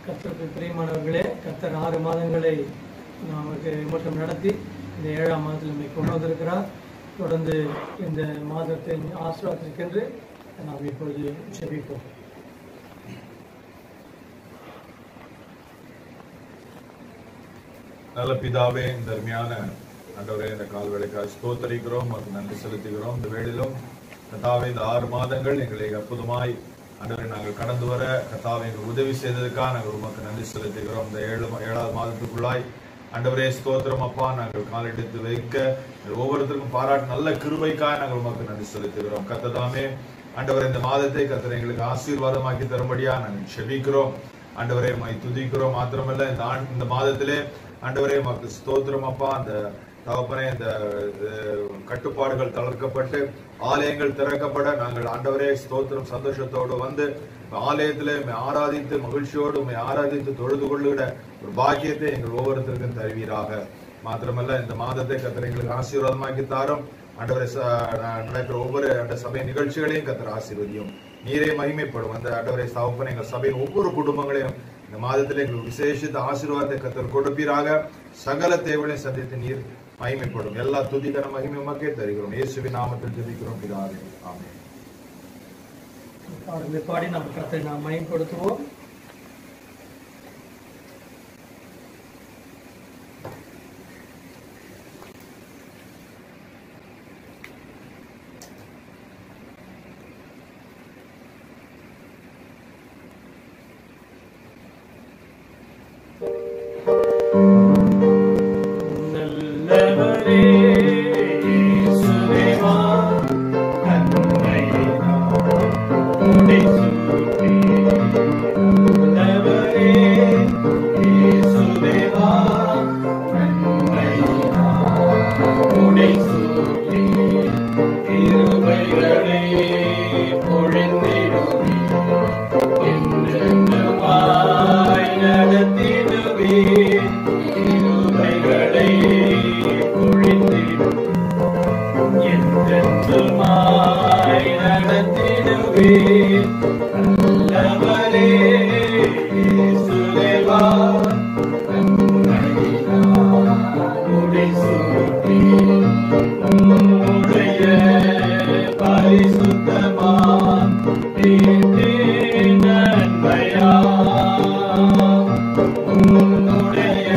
கர்த்தருக்கு பிரியமானவர்களே கர்த்தர் ஆறு மாதங்களை நமக்கு மட்டும் நடத்தி இந்த ஏழாம் மாதத்தில் நம்மை கொண்டு வந்திருக்கிறார் தொடர்ந்து இந்த மாதத்தை ஆசீர்வாதத்திற்கென்று நாம் இப்பொழுது ஜெபிப்போம் நல்ல பிதாவே இந்த அருமையான ஆண்டவரே இந்த கால் வேலைக்காக ஸ்தோத்தரிக்கிறோம் மற்றும் நன்றி செலுத்துகிறோம் இந்த வேளையிலும் கத்தாவே இந்த ஆறு மாதங்கள் எங்களை அற்புதமாய் ஆண்டவரை நாங்கள் கடந்து வர கத்தாவை எங்களுக்கு உதவி செய்ததுக்காக நாங்கள் உமக்கு நன்றி செலுத்துகிறோம் இந்த ஏழு மா- ஏழாவது மாதத்துக்குள்ளாய் ஆண்டவரே ஸ்தோத்திரம் அப்பா நாங்கள் காலெடுத்து வைக்க எங்கள் ஒவ்வொருத்தருக்கும் பாராட்டு நல்ல கிருபைக்காக நாங்கள் உமக்கு நன்றி செலுத்துகிறோம் கத்ததாமே ஆண்டவர் இந்த மாதத்தை கத்தர் எங்களுக்கு ஆசீர்வாதமாக்கி தரும்படியா நாங்கள் செபிக்கிறோம் ஆண்டவரே மை துதிக்கிறோம் மாத்திரமல்ல இந்த ஆண்டு இந்த மாதத்திலே ஆண்டவரே மக்கு ஸ்தோத்திரம் அப்பா அந்த தகப்பனே இந்த அஹ், கட்டுப்பாடுகள் தளர்க்கப்பட்டு ஆலயங்கள் திறக்கப்பட நாங்கள் ஆண்டவரே ஸ்தோத்திரம் சந்தோஷத்தோடு வந்து ஆலயத்திலே உம்மை ஆராதித்து மகிழ்ச்சியோடு உம்மை ஆராதித்து தொழுது கொள்ளுகிற ஒரு பாக்கியத்தை எங்கள் ஒவ்வொருத்தருக்கும் தருவீராக மாத்திரமல்ல இந்த மாதத்தை கத்தர் எங்களுக்கு ஆசீர்வாதமாக்கி தாரும் ஆண்டவரை ச- ந- நடக்கிற ஒவ்வொரு அந்த சபை நிகழ்ச்சிகளையும் கத்தர் ஆசீர்வதியும் நீரே மகிமைப்படும் அந்த ஆண்டவரை சாவப்பன் எங்கள் சபையின் ஒவ்வொரு குடும்பங்களையும் இந்த மாதத்தில் எங்களுக்கு விசேஷித்த ஆசீர்வாதத்தை கத்தர் கொடுப்பீராக சகல தேவனையும் சந்தித்து நீர் மகிமைப்படும் எல்லா துதிகர மகிமை உமக்கே தருகிறோம் இயேசுவின் நாமத்தில் ஜெபிக்கிறோம் பிதாவே ஆமென் பாடலை பாடி நாம் கர்த்தரை நாம் மயப்படுத்துவோம் நல்லவரே இயேசுவேவா நன்மை உம்மை சுற்றி நல்லவரே இயேசுவேவா நன்மை உம்மை சுற்றி கிருபைகளை பொழிந்திடுவே என்றென்றுமாய் நடத்திடுவேன் கிருபைகளை பொழிந்திடுவேன் என்றென்றுமாய் நடத்திடுவேன் நல்லவரே இயேசுவேவா முடிசூட்டி உம்முடைய பரிசுத்தமான் வீட்டின் நன்மையா உம்முடைய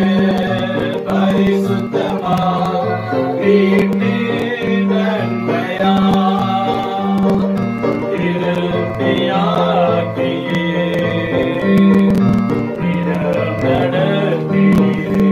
பரிசுத்தமான் வீட்டின் நன்மையா திருப்தியாக்கியே திறம் நடத்தீரே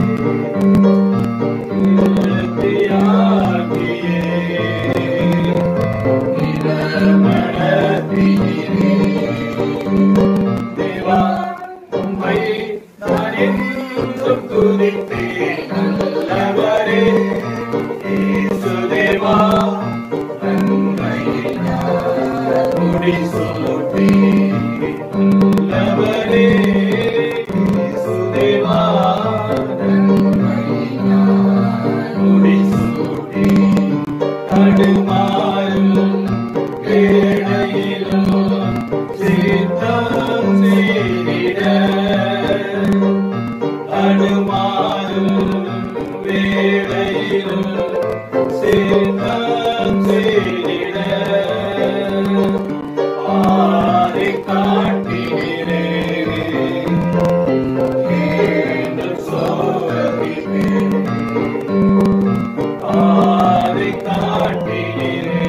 முடிசூட்டி தடுமாறும் வேளையிலும் சித்தம் செய்திட தடுமாறும் வேளையிலும் சித்தம் செய்திட ஆரை காட்டினே என்று சோதிப்பேன் ஆரை காட்டினே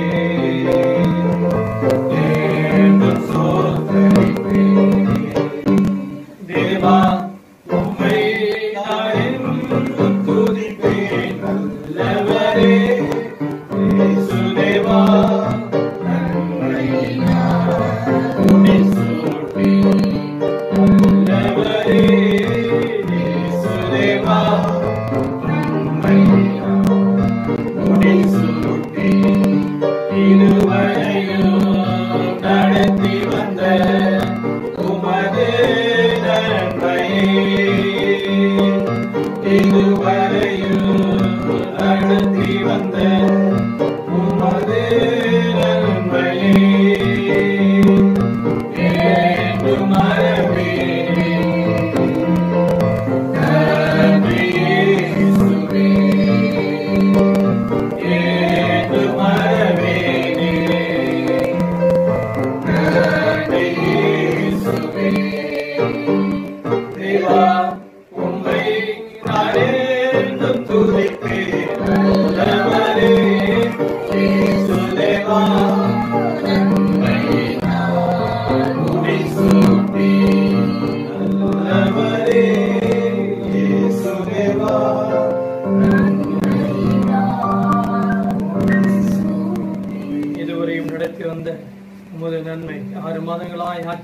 என்று சோதரிப்பேன் தேவா உம்மை நான் என்றும் துதிப்பேன் நல்லவரே இயேசுதேவா நன்மை முடிசூட்டி நல்லவரே இயேசுதேவா நன்மை முடிசூட்டி இதுவரையும் நடத்தி வந்த உமது நன்மையே இதுவரையும் நடத்தி வந்த உமது நன்மையே என்று மறவேன்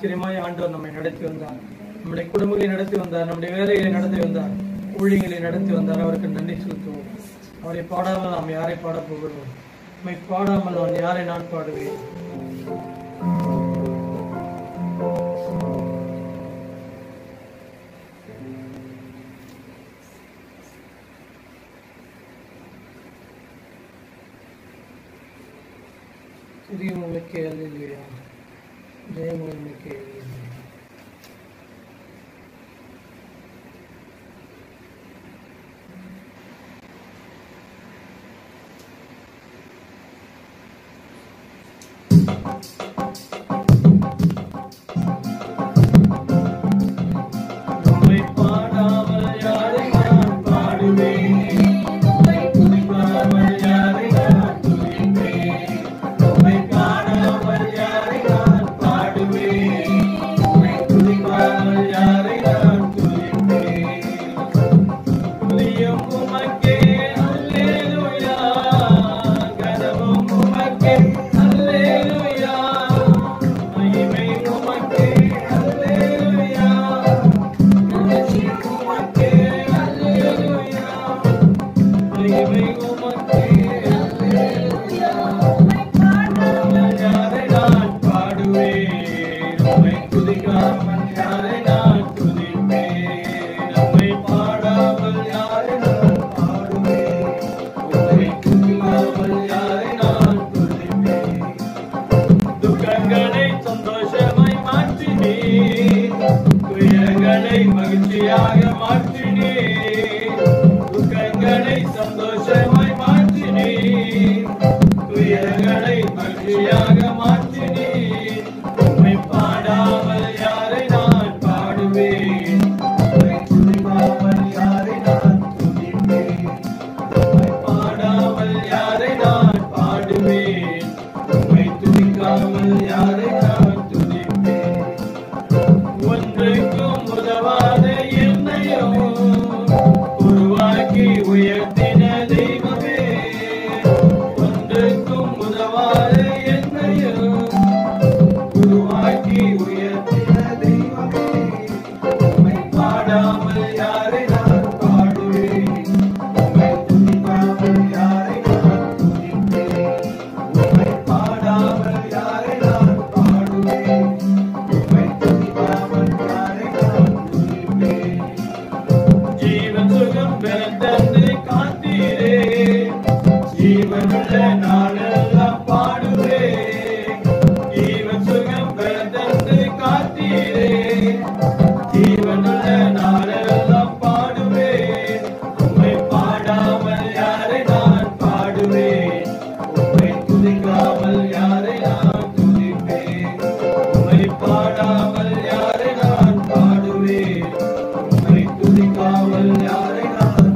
ஆச்சரியமாய் ஆண்டவர் நம்மை நடத்தி வந்தார் நம்முடைய குடும்பங்களை நடத்தி வந்தார் நம்முடைய வேலைகளை நடத்தி வந்தார் ஊழியங்களை நடத்தி வந்தார் அவருக்கு நன்றி செலுத்துவோம் அவரை பாடாமல் நாம் யாரை பாடப் போகிறோம் நம்மை பாடாமல் நான் யாரை நான் பாடுவேன் துதியுமுமிக்க அல்லேலூயா ஜெயமுமிக்க அல்லேலூயா உம்மை பாடாமல் யாரை நான் பாடுவேன் உம்மை துதிக்காமல் யாரை நான் துதிப்பேன் உம்மை பாடாமல் யாரை நான் பாடுவேன் உம்மை துதிக்காமல் யாரை நான் துதிப்பேன் துதியும் உமக்கே அல்லேலூயா கனவும் உமக்கே அல்லேலூயா மகிமை உமக்கே அல்லேலூயா உமக்கே அல்லேலூயா மகிமை உமக்கே அல்லேலூயா யாரை நான் பாடுவேன் உம்மை துதிக்காமல் யாரை நான் துதிப்பேன் உம்மை பாடாமல் யாரை நான் பாடுவேன் உம்மை துதிக்காமல் யாரை நான் துதிப்பேன் துக்கங்களை சந்தோஷமாய் மாற்றினீர் துயரங்களை மகிழ்ச்சியாக மாற்றினீர் துக்கங்களை சந்தோஷமாய் மாற்றினீர் துயரங்களை மகிழ்ச்சியாக மாற்றினீர் உம்மை பாடாமல் யாரை நான் பாடுவேன் உம்மை துதிக்காமல் யாரை நான் துதிப்பேன் உம்மை பாடாமல் யாரை நான் பாடுவேன் உம்மை துதிக்காமல் யாரை நான் துதிப்பேன் ஒன்றுக்கும் உதவாத என்னையும் உருவாக்கி உயர்த்தின தெய்வமே ஒன்றுக்கும் உதவாத என்னையும் உருவாக்கி உயர்த்தின தெய்வமே உம்மை பாடாமல் யாரை நான் பாடுவேன் உம்மை துதிக்காமல் யாரை நான் துதிப்பேன் உம்மை பாடாமல் யாரை நான் பாடுவேன் உம்மை துதிக்காமல் யாரை நான் துதிப்பேன் ஜீவன் சுகம் பெறத்தந்து காத்தீரே ஜீவனுள்ள நாளெல்லாம் பாடுவேன் ஜீவன் சுகம் பெறத்தந்து காத்தீரே ஜீவனுள்ள நாளெல்லாம் பாடுவேன் உம்மை பாடாமல் யாரை நான் பாடுவேன் உம்மை துதிக்காமல் யாரை நான் துதிப்பேன் உம்மை பாடாமல் யாரை நான் பாடுவேன் உம்மை துதிக்காமல் யாரை நான்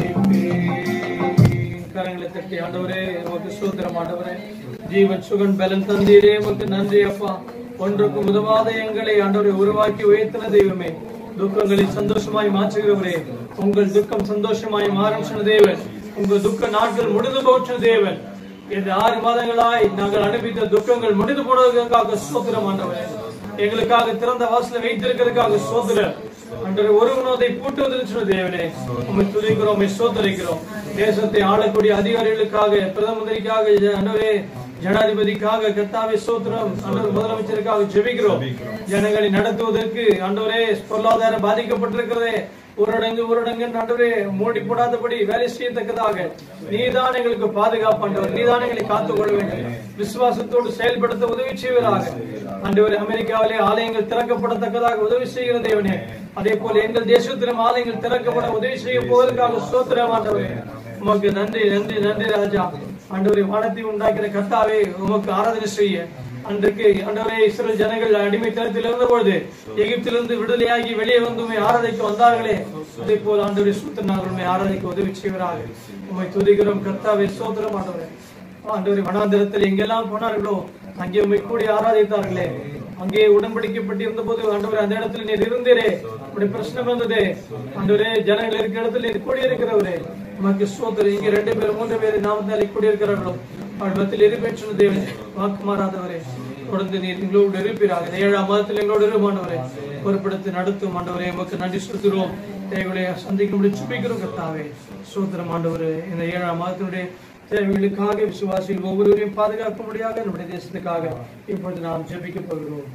துதிப்பேன் கரங்களை தட்டி ஆண்டவரே உமக்கு சூத்திரம் ஆண்டவரே ஜீவன் சுகன் பலன் தந்தீரே உமக்கு நன்றி அப்பா ஒன்றுக்கும் உதவாத எங்களை ஆண்டவரை உருவாக்கி உயர்த்தின தெய்வமே துக்கங்களை சந்தோஷமாய் மாற்றுகிறவரே உங்கள் துக்கம் சந்தோஷமாய் மாறும் சொன்ன தேவன் உங்கள் துக்க நாட்கள் முடிந்து போற்ற தேவன் இந்த ஆறு மாதங்களாய் நாங்கள் அனுப்பித்த துக்கங்கள் முடிந்து போனதற்காக சோத்திரம் ஆண்டவரே எங்களுக்காக திறந்த வாசல வைத்திருக்கிறதுக்காக சோத்திரம் அன்றரை ஒருவனதை பூட்டுவதில் சொன்ன தேவனே உண்மை துதிக்கிறோம் உண்மை சோதரிக்கிறோம் தேசத்தை ஆளக்கூடிய அதிகாரிகளுக்காக பிரதம மந்திரிக்காக அன்றவரே ஜனாதிபதிக்காக கத்தாவை சோத்திரம் அன்றவர் முதலமைச்சருக்காக ஜெபிக்கிறோம் ஜனங்களை நடத்துவதற்கு ஆண்டவரே பொருளாதாரம் பாதிக்கப்பட்டிருக்கிறதே ஊரடங்கு ஊரடங்கு ஆண்டவரே மூடி போடாதபடி வேலை செய்யத்தக்கதாக நீதான் எங்களுக்கு பாதுகாப்பாண்டவர் நீதான் எங்களை காத்துக் கொள்ள வேண்டும் விசுவாசத்தோடு செயல்படுத்த உதவி செய்வதாக ஆண்டவரே அமெரிக்காவிலே ஆலயங்கள் திறக்கப்படத்தக்கதாக உதவி செய்கிற தேவனே அதே போல எங்கள் தேசத்திலும் ஆலயங்கள் திறக்கப்பட உதவி செய்ய போவதற்காக சோத்திரம் ஆண்டவரே உமக்கு நன்றி நன்றி நன்றி ராஜா ஆண்டவரை வானத்தை உண்டாக்கிற கர்த்தாவே உமக்கு ஆராதனை செய்ய அன்றைக்கு ஆண்டவரே இஸ்ரேல் ஜனங்கள் அடிமைத்தனத்தில் இருந்த பொழுது எகிப்திலிருந்து விடுதலையாகி வெளியே வந்து உண்மை ஆராதிக்க வந்தார்களே அதே போல் ஆண்டவரை சூத்திர நாங்கள் உண்மை ஆராதிக்க உதவி செய்கிறார்கள் உண்மை துதிக்கிறோம் கர்த்தாவே சோத்திரம் ஆண்டவரே ஆண்டவரை வனாந்திரத்தில் எங்கெல்லாம் போனார்களோ அங்கே உண்மை கூடி ஆராதித்தார்களே அங்கே உடன்படிக்கப்பட்டிருந்த போது ஆண்டவரே அந்த இடத்துல நீர் இருந்தீரே அப்படி பிரச்சனை வந்ததே ஆண்டவரே ஜனங்கள் இருக்கிற இடத்துல நீர் கூடி இருக்கிறவரே உமக்கு சோதரி இங்க ரெண்டு பேர் மூன்று பேர் நாமத்தாலே கூடி இருக்கிறார்களோ அவள் மத்தியில் இருப்பேன் சொன்ன தேவனே வாக்கு மாறாதவரே தொடர்ந்து நீர் எங்களோடு இருப்பீராக இந்த ஏழாம் மாதத்தில் எங்களோடு இரு ஆண்டவரே பொறுப்படுத்தி நடத்தும் ஆண்டவரே உமக்கு நன்றி செலுத்துகிறோம் தேவைகளை சந்திக்கும்படி சுபிக்கிறோம் கர்த்தாவே சோத்திரம் ஆண்டவரே இந்த ஏழாம் மாதத்தினுடைய தேவைகளுக்காக விசுவாசிகள் ஒவ்வொருவரையும் பாதுகாக்கும்படியாக நம்முடைய தேசத்துக்காக இப்பொழுது நாம் ஜெபிக்க போகிறோம்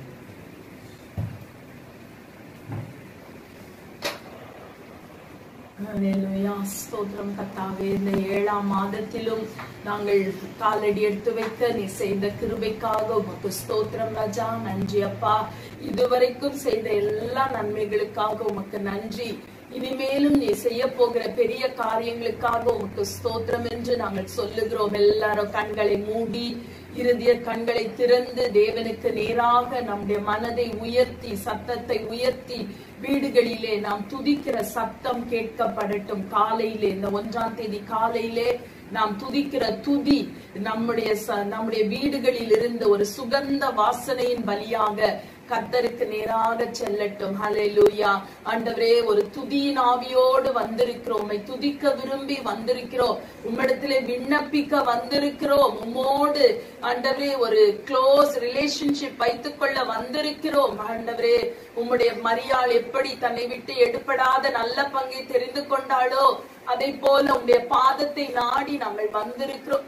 ஹalleluya ஸ்தோத்திரம் கர்த்தாவே இந்த ஏழாம் மாதத்திலும் நாங்கள் காலடி எடுத்து வைக்க நீ செய்த கிருபைக்காக உமக்கு ஸ்தோத்திரம் ராஜா நன்றி அப்பா இதுவரைக்கும் செய்த எல்லா நன்மைகளுக்காக உமக்கு நன்றி இனிமேலும் நீ செய்ய போகிற பெரிய காரியங்களுக்காக உமக்கு ஸ்தோத்திரம் என்று நாங்கள் சொல்லுகிறோம் எல்லாரும் கண்களை மூடி இருதய கண்களை திறந்து தேவனுக்கு நேராக நம்முடைய மனதை உயர்த்தி சத்தத்தை உயர்த்தி வீடுகளிலே நாம் துதிக்கிற சத்தம் கேட்கப்படட்டும் காலையிலே இந்த ஒன்றாம் தேதி காலையிலே நாம் துதிக்கிற துதி நம்முடைய ச- நம்முடைய வீடுகளில் இருந்து ஒரு சுகந்த வாசனையின் பலியாக கர்த்தருக்கு நேராக செல்லட்டும் ஹalleluya ஆண்டவரே ஒரு துதியின் ஆவியோடு வந்திருக்கிறோம் உம்மை துதிக்க விரும்பி வந்திருக்கிறோம் உம்மிடத்திலே விண்ணப்பிக்க வந்திருக்கிறோம் உம்மோடு ஆண்டவரே ஒரு க்ளோஸ் ரிலேஷன்ஷிப் வைத்துக்கொள்ள வந்திருக்கிறோம் ஆண்டவரே உம்முடைய மரியாள் எப்படி தன்னை விட்டு எடுபடாத நல்ல பங்கை தெரிந்து கொண்டாளோ அதை போல உம்முடைய பாதத்தை நாடி நாங்கள் வந்திருக்கிறோம்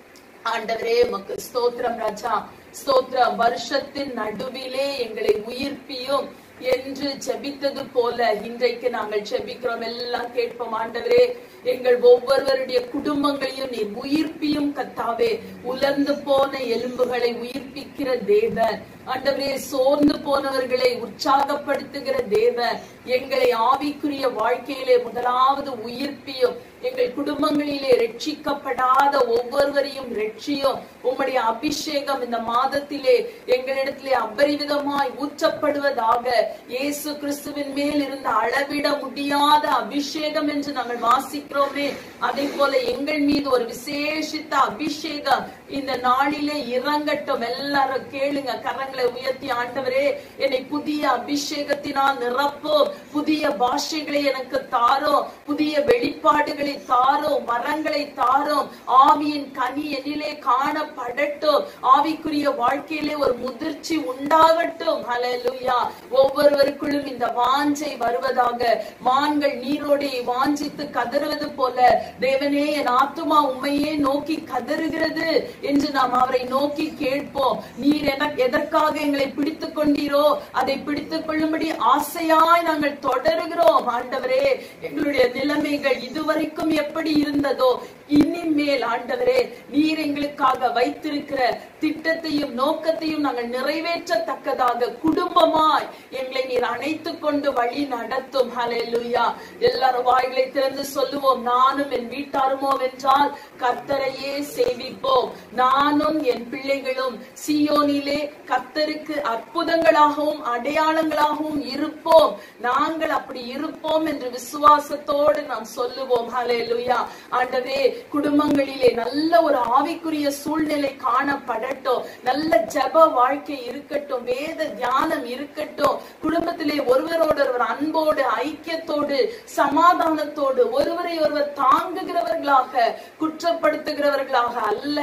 ஆண்டவரே உமக்கு ஸ்தோத்திரம் ராஜா ஸ்தோத்திரம் வருஷத்தின் நடுவிலே எங்களை உயிர்ப்பியும் என்று ஜெபித்தது போல இன்றைக்கு நாங்கள் ஜெபிக்கிறோம் எல்லாம் கேட்போம் ஆண்டவரே எங்கள் ஒவ்வொருவருடைய குடும்பங்களையும் நீர் உயிர்ப்பியும் கத்தாவே உலர்ந்து போன எலும்புகளை உயிர்ப்பிக்கிற தேவன் ஆண்டவரே சோர்ந்து போனவர்களை உற்சாகப்படுத்துகிற தேவன் எங்களை ஆவிக்குரிய வாழ்க்கையிலே முதலாவது உயிர்ப்பியும் எங்கள் குடும்பங்களிலே ரட்சிக்கப்படாத ஒவ்வொருவரையும் ரட்சியும் உம்முடைய அபிஷேகம் இந்த மாதத்திலே எங்களிடத்திலே அபரிவிதமாய் ஊற்றப்படுவதாக இயேசு கிறிஸ்துவின் மேல் இருந்த அளவிட முடியாத அபிஷேகம் என்று நாங்கள் வாசிக்கிறோமே அதே போல எங்கள் மீது ஒரு விசேஷித்த அபிஷேகம் இந்த நாளிலே இறங்கட்டும் எல்லாரும் கேளுங்க கரங்களை உயர்த்தி ஆண்டவரே என்னை புதிய அபிஷேகத்தினால் நிரப்போம் புதிய பாஷைகளை எனக்கு தாரும் புதிய வெளிப்பாடுகளை தாரும் வரங்களை தாரும் ஆவியின் கனி என்னிலே காணப்படட்டும் ஆவிக்குரிய வாழ்க்கையிலே ஒரு முதிர்ச்சி உண்டாகட்டும் ஹalleluya ஒவ்வொருவருக்குள்ளும் இந்த வாஞ்சை வருவதாக மான்கள் நீரோடை வாஞ்சித்து கதறுவது போல தேவனே என் ஆத்துமா உண்மையே நோக்கி கதறுகிறது என்று நாம் அவரை நோக்கி கேட்போம் நீர் எனக்கு எதற்காக எங்களை பிடித்துக் கொண்டீரோ அதை பிடித்துக் கொள்ளும்படி ஆசையாய் நாங்கள் தொடருகிறோம் ஆண்டவரே எங்களுடைய நிலைமைகள் இதுவரைக்கும் எப்படி இருந்ததோ இனிமேல் ஆண்டவரே நீர் எங்களுக்காக வைத்திருக்கிற திட்டத்தையும் நோக்கத்தையும் நாங்கள் நிறைவேற்றத்தக்கதாக குடும்பமாய் எங்களை நீர் அணைத்துக் கொண்டு வழி நடத்தும் ஹalleluya எல்லாரும் வாய்களை திறந்து சொல்லுவோம் நானும் என் வீட்டாருமோ வென்றால் கர்த்தரையே சேவிப்போம் நானும் என் பிள்ளைகளும் சியோனிலே கர்த்தருக்கு அற்புதங்களாகவும் அடையாளங்களாகவும் இருப்போம் நாங்கள் அப்படி இருப்போம் என்று விசுவாசத்தோடு நாம் சொல்லுவோம் ஹalleluya ஆண்டவே குடும்பங்களிலே நல்ல ஒரு ஆவிக்குரிய சூழ்நிலை காணப்படட்டும் நல்ல ஜெப வாழ்க்கை இருக்கட்டும் வேத தியானம் இருக்கட்டும் குடும்பத்திலே ஒருவரோடு ஒருவர் அன்போடு ஐக்கியத்தோடு சமாதானத்தோடு ஒருவரை ஒருவர் தாங்குகிறவர்களாக குற்றப்படுத்துகிறவர்களாக அல்ல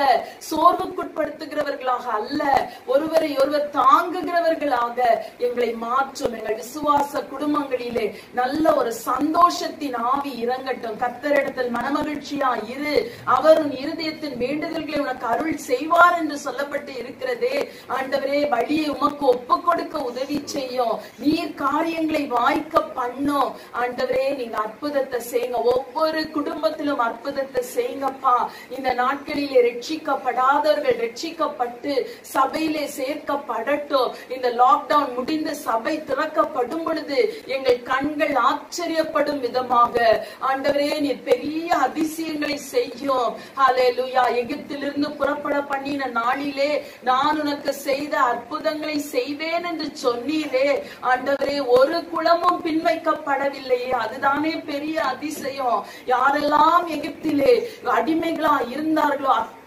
சோர்வுக்குட்படுத்துகிறவர்களாக அல்ல ஒருவரை ஒருவர் தாங்குகிறவர்களாக எங்களை மாற்றும் எங்கள் விசுவாச குடும்பங்களிலே நல்ல ஒரு சந்தோஷத்தின் ஆவி இறங்கட்டும் கத்தரிடத்தில் மனமகிழ்ச்சியா இரு அவர் உன் இருதயத்தின் வேண்டுதல்களை உனக்கு அருள் செய்வார் என்று சொல்லப்பட்டு இருக்கிறதே ஆண்டவரே வழியை உமக்கு ஒப்பு கொடுக்க உதவி செய்யும் நீர் காரியங்களை வாய்க்க பண்ணும் ஆண்டவரே நீங்க அற்புதத்தை செய்யுங்க ஒவ்வொரு குடும்பத்திலும் அற்புதத்தை செய்யுங்கப்பா இந்த நாட்களிலே ரட்சிக்கப்படாதவர்கள் ரட்சிக்கப்பட்டு சபையிலே சேர்க்கப்படட்டும் இந்த லாக்டவுன் முடிந்து சபை திறக்கப்படும் பொழுது எங்கள் கண்கள் ஆச்சரியப்படும் விதமாக ஆண்டவரே நீர் பெரிய அதிசயங்களை செய்யும் ஹalleluya எகிப்திலிருந்து புறப்பட பண்ணின நாளிலே நான் உனக்கு செய்த அற்புதங்களை செய்வேன் என்று சொன்னீரே ஆண்டவரே ஒரு குளமும் பின்வைக்கப்படவில்லையே அதுதானே பெரிய அதிசயம் யாரெல்லாம் எகிப்திலே அடிமைகளா இருந்தார்களோ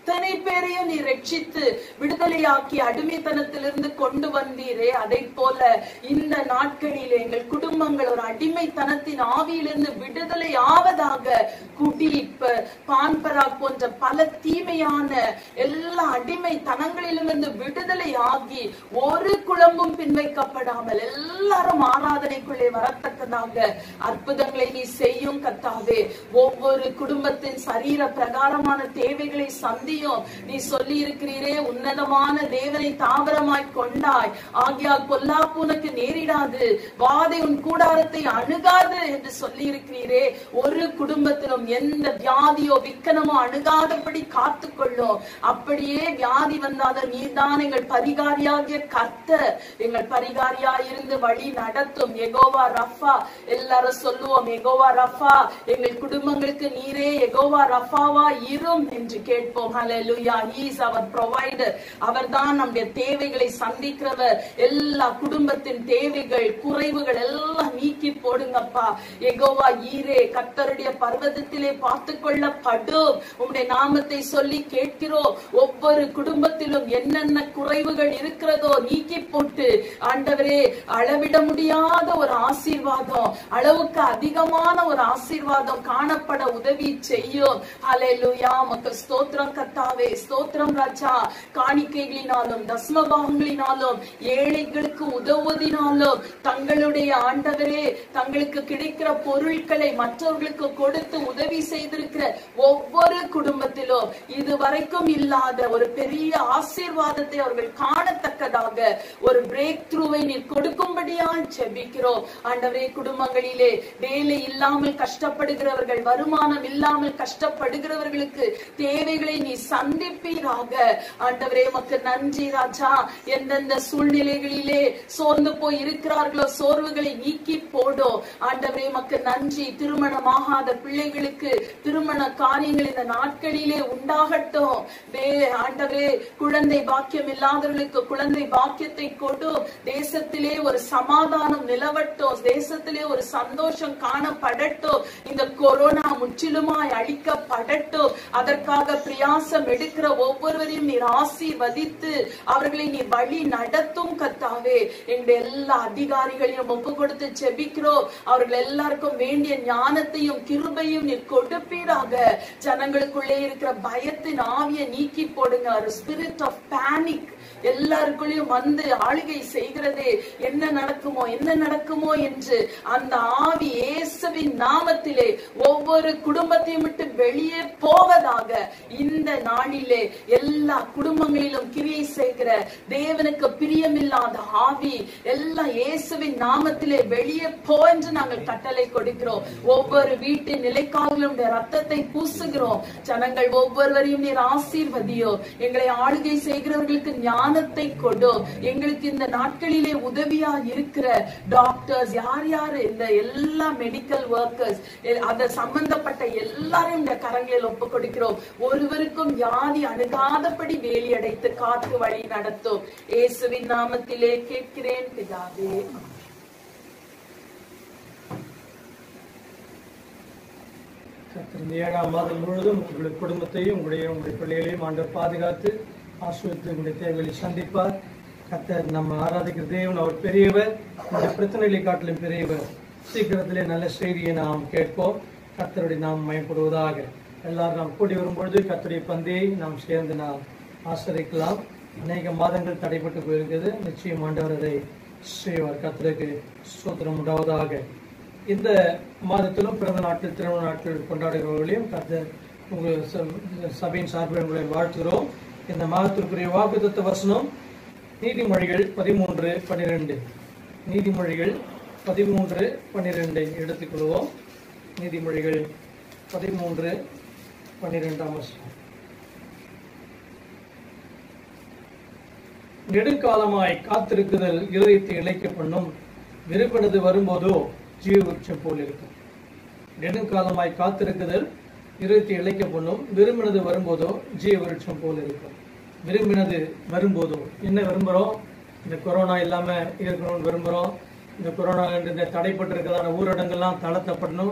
அத்தனை பேரையும் நீ ரட்சித்து விடுதலையாக்கி அடிமைத்தனத்திலிருந்து கொண்டு வந்தீரே அதை போல இந்த நாட்களில் எங்கள் குடும்பங்கள் ஒரு அடிமைத்தனத்தின் ஆவியிலிருந்து விடுதலை ஆவதாக குடி ப- பான்பரா போன்ற பல தீமையான எல்லா அடிமைத்தனங்களிலிருந்து விடுதலை ஆகி ஒரு குழம்பும் பின்வைக்கப்படாமல் எல்லாரும் ஆராதனைக்குள்ளே வரத்தக்கதாக அற்புதங்களை நீ செய்யும் கத்தாவே ஒவ்வொரு குடும்பத்தின் சரீர பிரகாரமான தேவைகளை சந்தியும் நீ சொல்லி இருக்கிறீரே உன்னதமான தேவனை தாவரமாய் கொண்டாய் ஆகியால் பொல்லாப்பு உனக்கு நேரிடாது வாதை உன் கூடாரத்தை அணுகாது என்று சொல்லி இருக்கிறீரே ஒரு குடும்பத்திலும் எந்த வியாதியோ விக்கனமோ அணுகாதபடி காத்துக்கொள்ளும் அப்படியே வியாதி வந்தாலும் நீர்தான் எங்கள் பரிகாரியாகிய கர்த்தர் எங்கள் பரிகாரியா இருந்து வழி நடத்தும் எகோவா ரஃபா எல்லாரும் சொல்லுவோம் எகோவா ரஃபா எங்கள் குடும்பங்களுக்கு நீரே எகோவா ரஃபாவா இரும் என்று கேட்போம் ஹalleluya he is our provider அவர்தான் நம்முடைய தேவைகளை சந்திக்கிறவர் எல்லா குடும்பத்தின் தேவைகள் குறைவுகள் எல்லாம் நீக்கி போடுங்கப்பா எகோவா ஈரே கர்த்தருடைய பர்வதத்திலே பார்த்து கொள்ளப்படும் உம்முடைய நாமத்தை சொல்லி கேட்கிறோம் ஒவ்வொரு குடும்பத்திலும் என்னென்ன குறைவுகள் இருக்கிறதோ நீக்கி போட்டு ஆண்டவரே அளவிட முடியாத ஒரு ஆசீர்வாதம் அளவுக்கு அதிகமான ஒரு ஆசீர்வாதம் காணப்பட உதவி செய்யும் ஹalleluya மக்கள் ஸ்தோத்திரம் கர்த்தாவே ஸ்தோத்திரம் ராஜா காணிக்கைகளினாலும் தஸ்மபாகங்களினாலும் ஏழைகளுக்கு உதவுவதினாலும் தங்களுடைய ஆண்டவரே தங்களுக்கு கிடைக்கிற பொருட்களை மற்றவர்களுக்கு கொடுத்து உதவி செய்திருக்கிற ஒவ்வொரு குடும்பத்திலும் இதுவரைக்கும் இல்லாத ஒரு பெரிய ஆசீர்வாதத்தை அவர்கள் காணத்தக்கதாக ஒரு பிரேக் த்ரூவை நீர் கொடுக்கும்படியால் ஜெபிக்கிறோம் ஆண்டவரே குடும்பங்களிலே வேலை இல்லாமல் கஷ்டப்படுகிறவர்கள் வருமானம் இல்லாமல் கஷ்டப்படுகிறவர்களுக்கு தேவைகளை நீ சந்திப்பீராக ஆண்டவரே மக்கு நன்றி ராஜா எந்தெந்த சூழ்நிலைகளிலே சோர்ந்து போய் இருக்கிறார்களோ சோர்வுகளை நீக்கி போடும் ஆண்டவரே மக்கு நன்றி திருமணமாகாத பிள்ளைகளுக்கு திருமண காரியங்கள் இந்த நாட்களிலே உண்டாகட்டும் வே ஆண்டவரே குழந்தை பாக்கியம் இல்லாதவர்களுக்கு குழந்தை பாக்கியத்தை கொடு தேசத்திலே ஒரு சமாதானம் நிலவட்டும் தேசத்திலே ஒரு சந்தோஷம் காணப்படட்டும் இந்த கொரோனா முற்றிலுமாய் அழிக்கப்படட்டும் அதற்காக பிரயாசம் எடுக்கிற ஒவ்வொருவரையும் நீர் ஆசீர்வதித்து அவர்களை நீர் வழி நடத்தும் கத்தாவே எங்களுடைய எல்லா அதிகாரிகளையும் ஒப்பு கொடுத்து செபிக்கிறோம் அவர்கள் எல்லாருக்கும் வேண்டிய ஞானத்தையும் கிருபையும் நீர் கொடுப்பீராக ஜனங்களுக்குள்ளே இருக்கிற பயத்தின் ஆவியை நீக்கி போடுங்க ஒரு ஸ்பிரிட் ஆஃப் பேனிக் எல்லாருக்குள்ளேயும் வந்து ஆளுகை செய்கிறதே என்ன நடக்குமோ என்ன நடக்குமோ என்று அந்த ஆவி இயேசுவின் நாமத்திலே ஒவ்வொரு குடும்பத்தையும் விட்டு வெளியே போவதாக இந்த நாளிலே எல்லா குடும்பங்களிலும் கிரியை செய்கிற தேவனுக்கு பிரியமில்லாத ஆவி எல்லாம் இயேசுவின் நாமத்திலே வெளியே போ என்று நாங்கள் கட்டளை கொடுக்கிறோம் ஒவ்வொரு வீட்டின் நிலைக்காலிலும் உடைய ரத்தத்தை பூசுகிறோம் ஜனங்கள் ஒவ்வொருவரையும் நீர் ஆசீர்வதியோ எங்களை ஆளுகை செய்கிறவர்களுக்கு ஞானத்தை கொடு எங்களுக்கு இந்த நாட்களிலே உதவியா இருக்கிற டாக்டர்ஸ் யார் யார் இந்த எல்லா மெடிக்கல் ஒர்க்கர்ஸ் அத சம்பந்தப்பட்ட எல்லாரையும் இந்த கரங்களில் ஒப்பு கொடுக்கிறோம் ஒருவருக்கும் வியாதி அணுகாதபடி வேலி அடைத்து காத்து வழி நடத்தும் இயேசுவின் நாமத்திலே கேட்கிறேன் பிதாவே கர்த்தர் இந்த ஏழாம் மாதம் முழுவதும் உங்களுடைய குடும்பத்தையும் உங்களுடைய உங்களுடைய பிள்ளைகளையும் ஆண்டவர் பாதுகாத்து ஆசிரியத்து உங்களுடைய தேவைகளை சந்திப்பார் கர்த்தர் நம்ம ஆராதிக்கிற தேவன் அவர் பெரியவர் உங்களுடைய பிரச்சனைகளை காட்டிலும் பெரியவர் சீக்கிரத்திலே நல்ல செய்தியை நாம் கேட்போம் கர்த்தருடைய நாம் மயப்படுவதாக எல்லாரும் நாம் கூடி வரும்பொழுது கர்த்தருடைய பந்தியை நாம் சேர்ந்து நாம் ஆசிரிக்கலாம் அநேக மாதங்கள் தடைப்பட்டு போயிருக்கிறது நிச்சயம் ஆண்டவர் அதை செய்வார் கர்த்தருக்கு சூத்திரம் உண்டாவதாக இந்த மாதத்திலும் பிறந்த நாட்கள் திருமண நாட்கள் கொண்டாடுகிறவர்களையும் கர்த்தர் உங்கள் ச- சபையின் சார்பில் உங்களை வாழ்த்துகிறோம் இந்த மாதத்திற்குரிய வாக்குத்தத்த வசனம் நீதிமொழிகள் பதிமூன்று பன்னிரெண்டு நீதிமொழிகள் பதிமூன்று பன்னிரெண்டை எடுத்துக்கொள்வோம் நீதிமொழிகள் பதிமூன்று பன்னிரெண்டாம் வசனம் நெடுங்காலமாய் காத்திருக்குதல் இருதயத்தை இழைக்க பண்ணும் விரும்பினது வரும்போதோ ஜீவ விருட்சம் போல் இருக்கும் நெடுங்காலமாய் காத்திருக்குதல் இருதயத்தை இழைக்க பண்ணும் விரும்பினது வரும்போதோ ஜீவ விருட்சம் போல் இருக்கும் விரும்பினது வரும்போதோ என்ன விரும்புகிறோம் இந்த கொரோனா இல்லாம இருக்கணும்னு விரும்புகிறோம் இந்த கொரோனா இந்த தடைப்பட்டிருக்கிறதான ஊரடங்கெல்லாம் தளர்த்தப்படணும்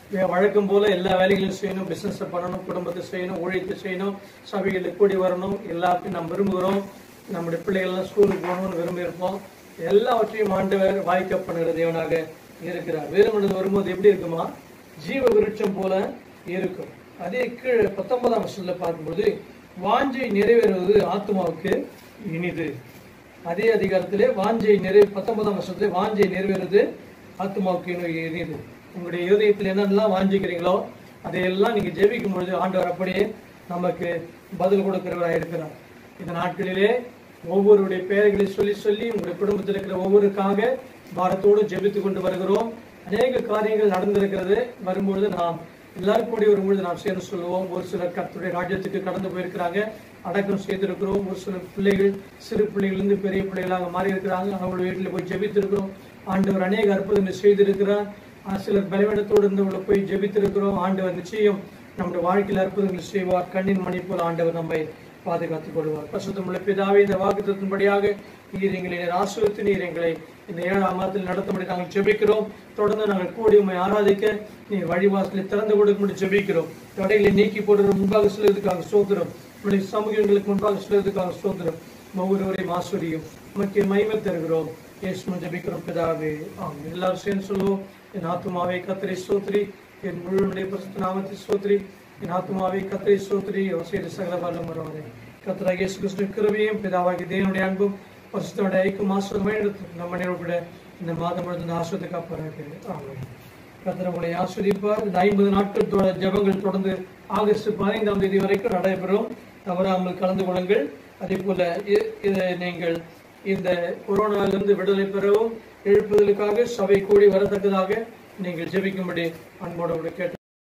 வே- வழக்கம் போல எல்லா வேலைகளையும் செய்யணும் பிசினஸ் பண்ணணும் குடும்பத்தை செய்யணும் ஊழியத்தை செய்யணும் சபைகளில் கூடி வரணும் எல்லாத்தையும் நாம் விரும்புகிறோம் நம்முடைய பிள்ளைகள் எல்லாம் ஸ்கூலுக்கு போகணும்னு விரும்பி இருப்போம் எல்லாவற்றையும் ஆண்டவர் வாய்க்க பண்ணுகிற தேவனாக இருக்கிறார் வேறுமனது வரும்போது எப்படி இருக்குமா ஜீவ விருட்சம் போல இருக்கும் அதே கீழே பத்தொன்பதாம் வருஷத்துல பார்க்கும்போது வாஞ்சை நிறைவேறுவது ஆத்மாவுக்கு இனிது அதே அதிகாரத்திலே வாஞ்சை நிறைவு பத்தொன்பதாம் வருஷத்துல வாஞ்சை நிறைவேறுவது ஆத்மாவுக்கு இனி- இனிது உங்களுடைய இருதயத்தில் என்னென்னலாம் வாஞ்சிக்கிறீங்களோ அதையெல்லாம் நீங்க ஜெபிக்கும் பொழுது ஆண்டவர் அப்படியே நமக்கு பதில் கொடுக்கிறவராக இருக்கிறார் இந்த நாட்களிலே ஒவ்வொருடைய பெயர்களை சொல்லி சொல்லி உங்களுடைய குடும்பத்தில் இருக்கிற ஒவ்வொருக்காக பாரத்தோடு ஜெபித்து கொண்டு வருகிறோம் அநேக காரியங்கள் நடந்திருக்கிறது வரும்பொழுது நாம் எல்லாரும் கூடி வரும்பொழுது நாம் சேர்ந்து சொல்லுவோம் ஒரு சிலர் கர்த்தருடைய ராஜ்யத்துக்கு கடந்து போயிருக்கிறாங்க அடக்கம் செய்திருக்கிறோம் ஒரு சில பிள்ளைகள் சிறு பிள்ளைகளிலிருந்து பெரிய பிள்ளைகளாக மாறி இருக்கிறாங்க அவங்களுடைய வீட்டில் போய் ஜெபித்திருக்கிறோம் ஆண்டவர் அநேக அற்புதங்களை செய்திருக்கிறார் ஆஹ் சிலர் பலவீனத்தோடு இருந்தவங்களை போய் ஜெபித்திருக்கிறோம் ஆண்டவர் நிச்சயம் நம்முடைய வாழ்க்கையில் அற்புதங்களை செய்வார் கண்ணின் மணி போல் ஆண்டவர் நம்மை பாதுகாத்துக் கொள்வார் பசுத்தமுள்ள பிதாவே இந்த வாக்குத்தத்தின்படியாக நீர் எங்களை நீர் ஆசிரியத்து நீர் எங்களை இந்த ஏழாம் மாதத்தில் நடத்தும்படி நாங்கள் ஜெபிக்கிறோம் தொடர்ந்து நாங்கள் கூடி உண்மை ஆராதிக்க நீ வழிவாசலை திறந்து கொடுக்கும்படி ஜெபிக்கிறோம் தடைகளை நீக்கி போடுற முன்பாக செல்வதற்காக சோதரம் உடைய சமூகங்களுக்கு முன்பாக செல்வதற்காக சோதரம் ஒவ்வொருவரையும் ஆசிரியும் உமக்கு மகிமை தருகிறோம் இயேசுவின் ஜெபிக்கிறோம் பிதாவே ஆமென் எல்லாரும் சேர்ந்து சொல்லுவோம் என் ஆத்துமாவே கத்திரை சோத்ரி என் முழுமையுடைய பரிசுத்த நாமத்தை சோத்ரி என் ஆத்துமாவே கத்திரை சோத்ரி அவசிய சகல வல்லம் வருவாரே கத்தராக இயேசு கிறிஸ்து கிருபையும் பிதாவாகி தேவனுடைய அன்பும் பரிசுத்தோட ஐக்கும் ஆசிரியமே நம்ம நிறுவப்பட இந்த மாதம் முழுவதும் இந்த ஆசிரியத்துக்கு அப்புறம் ஆமென் கர்த்தர் உங்களை ஆஸ்வதிப்பார் இந்த ஐம்பது நாட்கள் தொ- ஜெபங்கள் தொடர்ந்து ஆகஸ்ட் பதினைந்தாம் தேதி வரைக்கும் நடைபெறும் தவறாமல் கலந்து கொள்ளுங்கள் அதே போல இ- இதை நீங்கள் இந்த கொரோனாவிலிருந்து விடுதலை பெறவும் எழுப்புதலுக்காக சபை கூடி வரத்தக்கதாக நீங்கள் ஜெபிக்கும்படி அன்போடு உங்களை கேட்டு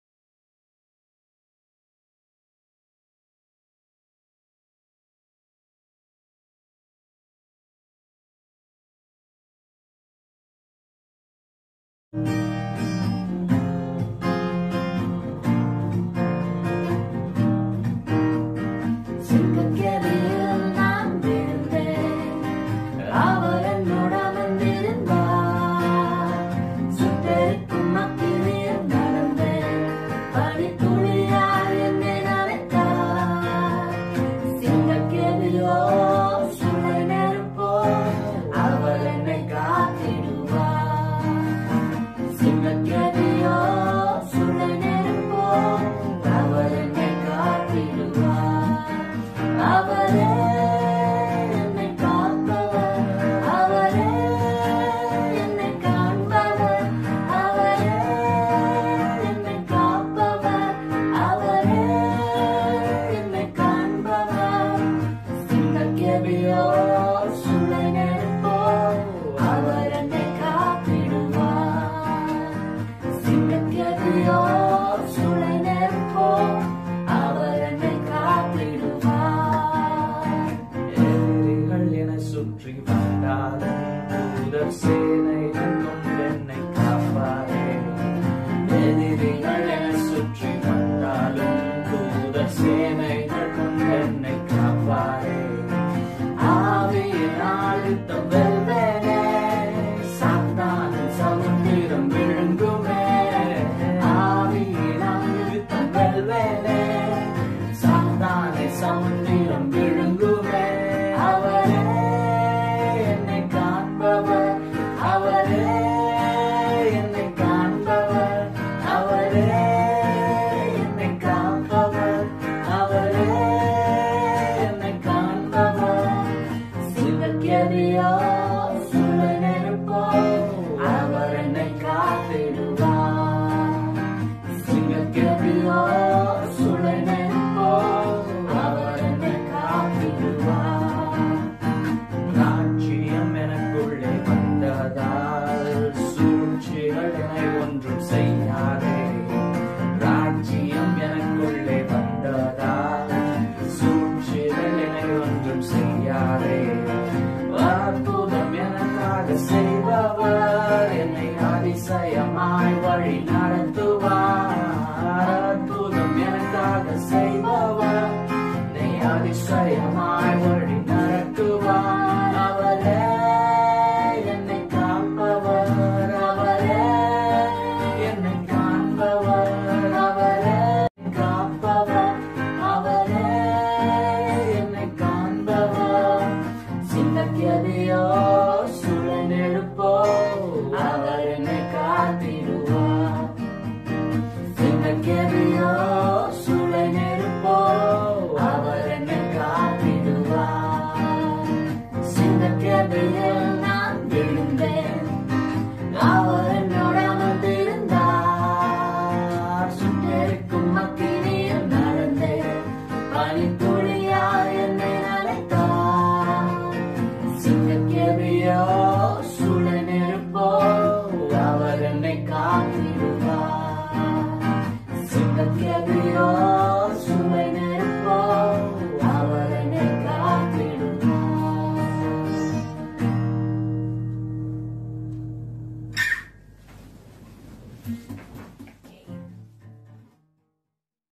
சிங்கக்கேணியில் நான் விழுந்தேன். அவர் என்னோட வந்திருந்தார். சுட்டெரிக்கும் அக்கினியில் நடந்தேன். பனித்துளியால் என்னை நனைத்தார். சிங்கக்கேணியோ, சூளை நெருப்போ, அவர் என்னை காத்திடுவார் சிங்கக்கேபியோ